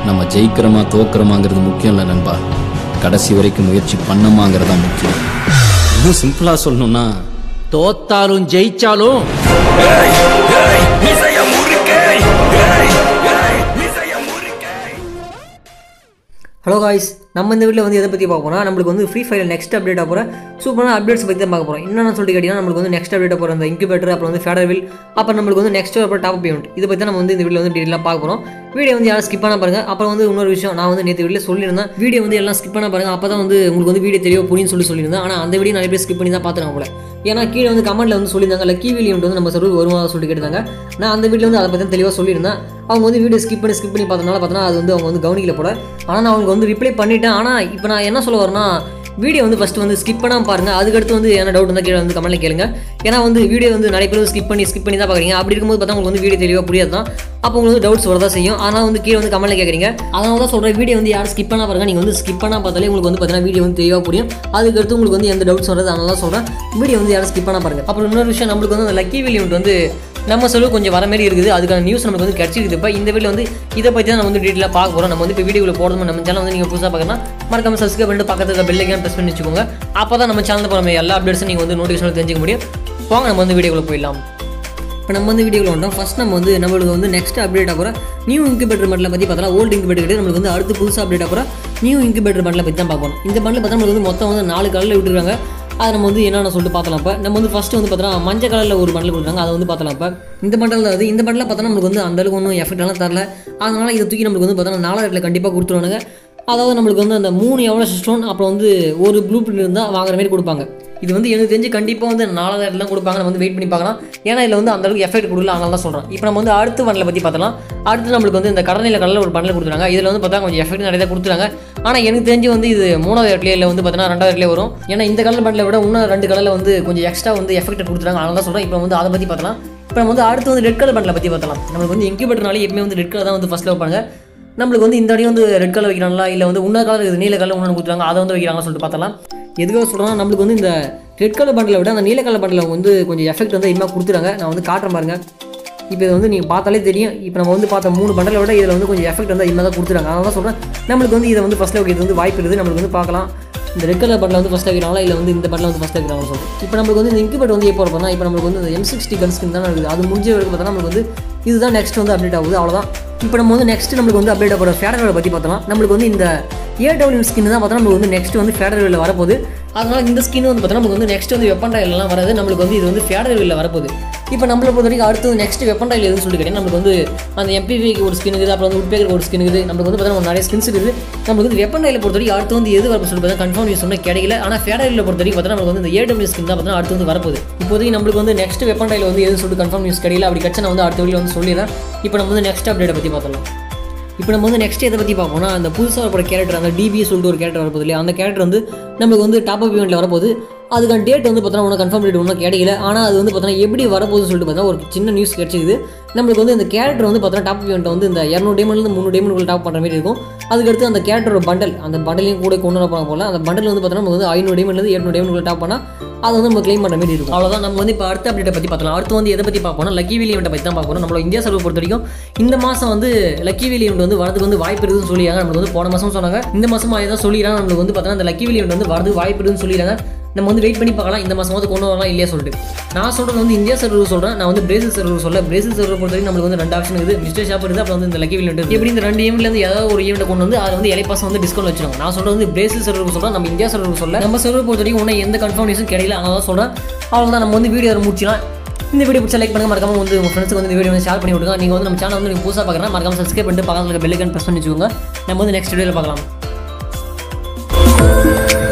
நம்ம ஜெயிக்கிறோமா தோக்குறோமாங்கிறது முக்கியம் இல்லை நண்பா கடைசி வரைக்கும் முயற்சி பண்ணமாங்கிறது தான் முக்கியம் இன்னும் சிம்பிளாக சொல்லணும்னா தோத்தாலும் ஜெயிச்சாலும் ஹலோ காய்ஸ் நம்ம இந்த வீட்டில் வந்து எதை பற்றி பார்க்க போறோம்னா நம்மளுக்கு வந்து ஃப்ரீ ஃபயர் நெக்ஸ்ட் அப்டேட் போகிற சூப்பரான அப்டேட்ஸ் பற்றி தான் பார்க்க போகிறோம் என்னென்ன சொல்லிட்டு கேட்டிங்கன்னா நம்மளுக்கு வந்து நெக்ஸ்ட் அப்டேட் போகிற அந்த இன்குபேட்டர் அப்புறம் வந்து ஃபேடர்வில் அப்புறம் நம்மளுக்கு வந்து நெக்ஸ்ட் அப்புறம் டாப் பேமெண்ட் இதை பற்றி தான் நம்ம வந்து இந்த வீடியோ வந்து டீட்டெயிலாக பார்க்க போகிறோம் வீடியோ வந்து யாரும் ஸ்கிப் பண்ண பாருங்க அப்புறம் வந்து இன்னொரு விஷயம் நான் வந்து நேற்று வீடியோ சொல்லியிருந்தேன் வீடியோ வந்து எல்லாம் ஸ்கிப் பண்ண பாருங்க அப்போ தான் வந்து உங்களுக்கு வந்து வீடியோ தெளிவாக புரியும் சொல்லி சொல்லியிருந்தேன் ஆனால் அந்த வீடியோ நிறைய பேர் ஸ்கிப் பண்ணி தான் பார்த்துருக்காங்க போல ஏன்னா கீழே வந்து கமெண்ட்ல வந்து சொல்லியிருந்தாங்க லக்கி வீலியம் வந்து நம்ம சர்வர் வருமா சொல்லிட்டு கேட்டாங்க நான் அந்த வீடியோ வந்து அதை பற்றி தெளிவாக சொல்லியிருந்தேன் அவங்க வந்து வீடியோ ஸ்கிப் பண்ணி ஸ்கிப் பண்ணி பார்த்தனால பார்த்தோன்னா அது வந்து அவங்க வந்து கவனிக்கல போல ஆனால் நான் அவங்களுக்கு வந்து ரிப்ளை பண்ணிட்டேன் ஆனால் இப்போ நான் என்ன சொல்ல வரேன்னா வீடியோ வந்து ஃபஸ்ட்டு வந்து ஸ்கிப் பண்ணாமல் பாருங்க அதுக்கடுத்து வந்து என்ன டவுட் இருந்தால் கீழே வந்து கமெண்ட்ல கேளுங்க ஏன்னா வந்து வீடியோ வந்து நிறைய பேர் ஸ்கிப் பண்ணி ஸ்கிப் பண்ணி தான் பார்க்குறீங்க அப்படி இருக்கும்போது பார்த்தா உங்களுக்கு வந்து வீடியோ தெளிவாக புரியாது தான் அப்போ உங்களுக்கு வந்து டவுட்ஸ் வரதான் செய்யும் ஆனால் வந்து கீழே வந்து கமெண்ட்ல கேட்குறீங்க அதனால தான் சொல்கிறேன் வீடியோ வந்து யாரும் ஸ்கிப் பண்ணா பாருங்க நீங்கள் வந்து ஸ்கிப் பண்ணா பார்த்தாலே உங்களுக்கு வந்து பார்த்தீங்கன்னா வீடியோ வந்து தெளிவாக புரியும் அதுக்கடுத்து உங்களுக்கு வந்து எந்த டவுட்ஸ் வராது அதனால தான் சொல்கிறேன் வீடியோ வந்து யாரும் ஸ்கிப் பண்ணா பாருங்க அப்புறம் இன்னொரு விஷயம் நம்மளுக்கு வந்து அந்த லக்கி வில்லியம் வந்து நம்ம சொல்லு கொஞ்சம் வர மாதிரி இருக்குது அதுக்கான நியூஸ் நமக்கு வந்து கிடச்சிருக்குது இப்போ இந்த வீடியோ வந்து இதை பற்றி தான் நம்ம வந்து டீட்டெயிலாக பார்க்க போகிறோம் நம்ம வந்து இப்போ வீடியோவில் போடணும் நம்ம சேனல் வந்து நீங்கள் புதுசாக பார்க்கணும் மறக்காம சப்ஸ்கிரைப் பண்ணிட்டு பக்கத்தில் பெல் ஐக்கான் ப்ரெஸ் பண்ணி வச்சுக்கோங்க அப்போ தான் நம்ம சேனலில் போகிற எல்லா அப்டேட்ஸும் நீங்கள் வந்து நோட்டிஃபிகேஷன் தெரிஞ்சுக்க முடியும் வாங்க நம்ம வந்து வீடியோக்குள்ளே போயிடலாம் இப்போ நம்ம வந்து வீடியோவில் வந்தோம் ஃபஸ்ட் நம்ம வந்து நம்மளுக்கு வந்து நெக்ஸ்ட் அப்டேட் ஆகிற நியூ இன்குபேட்டர் பண்டில் பற்றி பார்த்தா ஓல்டு இன்குபேட்டர் கிட்ட நம்மளுக்கு வந்து அடுத்து புதுசாக அப்டேட் ஆகிற நியூ இன்குபேட்டர் பண்டில் பற்றி தான் பார்க்கணும் இந்த பண்டில் பார்த்தா நம்மளுக்கு வந்து மொத்தம் வந்து நாலு கலரில் விட்டுருக்காங்க அதை நம்ம வந்து என்னென்ன சொல்லிட்டு பார்த்தலாம் இப்போ நம்ம வந்து ஃபஸ்ட்டு வந்து பார்த்தோன்னா மஞ்சள் கலரில் ஒரு பண்டில் கொடுக்குறாங்க அதை வந்து பார்த்தலாம் இப்போ இந்த பண்டில் அது இந்த பண்டில் பார்த்தா நம்மளுக்கு வந்து அந்த அளவுக்கு ஒன்றும் எஃபெக்ட்லாம் தரல அதனால் இதை தூக்கி நம்மளுக்கு வந்து பார்த்தோன்னா நாலாயிரத்தில் கண்டிப்பாக கொடுத்துருவானுங்க அதாவது நம்மளுக்கு வந்து அந்த மூணு எவ்வளோ ஸ்டோன் அப்புறம் வந்து ஒரு ப்ளூ பிரிண்ட் இருந்தால் வாங்குற மாதிரி கொடுப்பாங்க இது வந்து எனக்கு தெரிஞ்சு கண்டிப்பாக வந்து நாலாயிரத்துலாம் கொடுப்பாங்க நம்ம வந்து வெயிட் பண்ணி பார்க்கலாம் ஏன்னா இதில் வந்து அந்த அளவுக்கு எஃபெக்ட் கொடுக்கல அதனால தான் சொல்கிறேன் இப்போ நம்ம வந்து அடுத்த பண்டில் பற்றி பார்த்தலாம் அடுத்து நம்மளுக்கு வந்து இந்த கடனில் கடலில் ஒரு பண்டில் கொடுத்துருக்காங்க இதில் வந்து பார்த்தா கொஞ்சம் எஃபெக்ட் நிறைய கொடுத்துருக்காங்க ஆனால் எனக்கு தெரிஞ்சு வந்து இது மூணாவது இடத்துலேயே இல்லை வந்து பார்த்தீங்கன்னா ரெண்டாவது இடத்துலேயே வரும் ஏன்னா இந்த கலர் பண்டில் விட இன்னும் ரெண்டு கலரில் வந்து கொஞ்சம் எக்ஸ்ட்ரா வந்து எஃபெக்ட் கொடுத்துருக்காங்க அதனால தான் சொல்கிறேன் இப்போ வந்து அதை பற்றி பார்த்தலாம் இப்போ நம்ம வந்து அடுத்து வந்து ரெட் கலர் பண்டில் பற்றி பார்த்தலாம் நம்மளுக்கு வந்து இன்குபேட்டர்னாலே எப்பவுமே வந்து ரெட் கலர் தான் வந்து ஃபஸ்ட்டில் வைப்பாங்க நம்மளுக்கு வந்து இந்த அடியும் வந்து ரெட் கலர் வைக்கிறாங்களா இல்லை வந்து இன்னொரு கலர் இருக்குது நீல கலர் ஒன்று கொடுத்துருக்காங்க அதை வந்து வைக்கிறாங்கன்னு சொல்லிட்டு பார்த்தலாம் எதுக்காக சொல்கிறோம்னா நம்மளுக்கு வந்து இந்த ரெட் கலர் பண்டில் விட அந்த நீல கலர் பண்டில் வந்து கொஞ்சம் எஃபெக்ட் வந்து அதிகமாக கொடுத்துறாங்க நான் வந்து காட்டுறேன் பாருங்க இப்போ இது வந்து நீங்கள் பார்த்தாலே தெரியும் இப்போ நம்ம வந்து பார்த்த மூணு பண்டலை விட இதில் வந்து கொஞ்சம் எஃபெக்ட் வந்து அதிகமாக தான் கொடுத்துறாங்க அதனால தான் சொல்கிறேன் நம்மளுக்கு வந்து இதை வந்து ஃபஸ்ட்டில் வைக்கிறது வந்து வாய்ப்பு இருக்குது நம்மளுக்கு வந்து பார்க்கலாம் இந்த ரெட் கலர் பண்டில் வந்து ஃபஸ்ட் வைக்கிறாங்களா இல்லை வந்து இந்த பண்டில் வந்து ஃபஸ்ட் வைக்கிறாங்களா சொல்லிட்டு இப்போ நம்மளுக்கு வந்து இந்த இன்குபேட் வந்து எப்போ வரப்போனா இப்போ நம்மளுக்கு வந்து இந்த எம் சிக்ஸ்டி கன் ஸ்கின் தான் இருக்குது அது முடிஞ்ச வரைக்கும் பார்த்தா நம்மளுக்கு வந்து இதுதான் நெக்ஸ்ட் வந்து அப்டேட் ஆகுது அவ்வளோதான் இப்போ நம்ம வந்து நெக்ஸ்ட் நம்மளுக்கு வந்து அப்டேட் ஆகிற ஃபேடரோட பற்றி பார்த்தோம்னா நம்மளுக்கு வந்து இந்த ஏடபிள்யூ ஸ்கின் தான் பார்த்தா நம்மளுக்கு வந்து நெக்ஸ்ட் வந்து ஃபேடரில் வரப்போகுது அதனால் இந்த ஸ்கின் வந்து பார்த்தா நமக்கு வந்து நெக்ஸ்ட் வந்து வெப்பன் ராயிலெலாம் வராது நம்மளுக்கு வந்து இது வந்து ஃபேடரில் வரப்போகுது இப்போ நம்மளை பொறுத்த வரைக்கும் அடுத்து நெக்ஸ்ட் வெப்பன் ராயில் எதுன்னு சொல்லிட்டு கேட்டீங்கன்னா நம்மளுக்கு வந்து அந்த எம்பிவிக்கு ஒரு ஸ்கின் இருக்குது அப்புறம் வந்து உட்பேக்கர் ஒரு ஸ்கின் இருக்குது நம்மளுக்கு வந்து பார்த்தீங்கன்னா நிறைய ஸ்கின்ஸ் இருக்குது நம்மளுக்கு வந்து வெப்பன் ராயில் பொறுத்த வரைக்கும் அடுத்து வந்து எது வரப்போ சொல்லி பார்த்தா கன்ஃபார்ம் நியூஸ் ஒன்றும் கிடைக்கல ஆனால் ஃபேடரில் பொறுத்த வரைக்கும் பார்த்தா நம்மளுக்கு வந்து இந்த ஏடபிள்யூ ஸ்கின் தான் பார்த்தா அடுத்து வந்து வரப்போகுது இப்போதைக்கு நம்மளுக்கு வந்து நெக்ஸ்ட் வெப்பன் ராயில் வந்து எதுன்னு சொல்லிட்டு கன்ஃபார்ம் நியூஸ் கிடைக்கல அப்படி கட்சா நான் வந்து அடுத்த வீடியோ வந்து சொல்லிடுறேன் இப்போ நம்ம வந்து நெக்ஸ்ட் அப்டேட்டை பற்றி பார்த்தலாம் இப்போ நம்ம வந்து நெக்ஸ்ட் எதை பற்றி பார்ப்போம்னா அந்த புதுசாக வரப்போகிற கேரக்டர் அந்த டிபி சொல்லிட்டு ஒரு கேரக்டர் வரப்போகுது இல்லையா அந்த கேரக்டர் வந்து நம்மளுக்கு வந்து டாப் அப் ஈவெண்ட்டில் வரப்போகுது அதுக்கான டேட் வந்து பார்த்தோன்னா ஒன்றும் கன்ஃபார்ம் டேட் ஒன்றும் கிடைக்கல ஆனால் அது வந்து பார்த்தோன்னா எப்படி வரப்போகுதுன்னு சொல்லிட்டு பார்த்தா ஒரு சின்ன நியூஸ் கிடச்சிது நம்மளுக்கு வந்து இந்த கேரக்டர் வந்து பார்த்தோன்னா டாப் ஈவெண்ட்டை வந்து இந்த இரநூறு டேமண்ட்லேருந்து முந்நூறு டேமண்ட் டாப் பண்ணுற மாதிரி இருக்கும் அதுக்கடுத்து அந்த கேரக்டரோட பண்டல் அந்த பண்டலையும் கூட கொண்டு வர போகிறாங்க போல அந்த பண்டல் வந்து பார்த்தோன்னா நமக்கு வந்து ஐநூறு டேமண்ட்லேருந்து எட்நூறு டேமண்ட் டாப் பண்ணால் அதை வந்து நம்ம க்ளைம் பண்ணுற மாதிரி இருக்கும் அவ்வளோதான் நம்ம வந்து இப்போ அடுத்த அப்டேட்டை பற்றி பார்த்தலாம் அடுத்து வந்து எதை பற்றி பார்ப்போம்னா லக்கி வீலி ஈவெண்ட்டை பற்றி தான் பார்க்கணும் நம்மளோட இந்தியா சர்வர் பொறுத்த வரைக்கும் இந்த மாதம் வந்து லக்கி வீலி ஈவெண்ட் வந்து வரதுக்கு வந்து வாய்ப்பு இருக்குதுன்னு சொல்லியாங்க நம்மளுக்கு வந்து போன மாதம் சொன்னாங்க இந்த மாதம் அதே தான் சொல்லிடுறாங்க நம்மளுக்கு வந்து பார்த்தோன்னா இந்த லக்கி வீலி ஈவெண்ட் வந்து வரது வாய்ப்பு இருக்குதுன்னு சொல்லிடுறாங்க நம்ம வந்து வெயிட் பண்ணி பார்க்கலாம் இந்த மாதம் வந்து கொண்டு வரலாம் இல்லையா சொல்லிட்டு நான் சொல்கிறது வந்து இந்தியா சர்வர் சொல்கிறேன் நான் வந்து பிரேசில் சர்வர் சொல்ல பிரேசில் சர்வர் பொறுத்த வரைக்கும் நம்மளுக்கு வந்து ரெண்டு ஆப்ஷன் இருக்குது மிஸ்டர் ஷாப் இருக்குது அப்புறம் வந்து இந்த லக்கி வீல் எப்படி இந்த ரெண்டு ஈவெண்ட்லேருந்து ஏதாவது ஒரு ஈவெண்ட் கொண்டு வந்து அதை வந்து இலைப்பாசம் வந்து டிஸ்கவுண்ட் வச்சிருக்காங்க நான் சொல்கிறது வந்து பிரேசில் சர்வர் சொல்கிறேன் நம்ம இந்தியா சர்வர் சொல்ல நம்ம சர்வர் பொறுத்த வரைக்கும் ஒன்றும் எந்த கன்ஃபர்மேஷன் கிடைக்கல அதனால தான் சொல்கிறேன் அவ்வளோதான் நம்ம வந்து வீடியோ முடிச்சிடலாம் இந்த வீடியோ பிடிச்ச லைக் பண்ணுங்க மறக்காம வந்து உங்க ஃப்ரெண்ட்ஸ்க்கு வந்து இந்த வீடியோ வந்து ஷேர் பண்ணி விடுங்க நீங்கள் வந்து நம்ம சேனல் வந்து நீங்கள் புதுசாக பார்க்குறேன் மறக்காம சப்ஸ்கிரைப் பண்ணிட்டு பக்கத்தில் பெல் ஐக்கன் ப்ரெஸ் பண்ணி வச்சுக்கோங்க நம்ம வந்து நெக்ஸ்ட் வீடியோவில் பார்க்கலாம்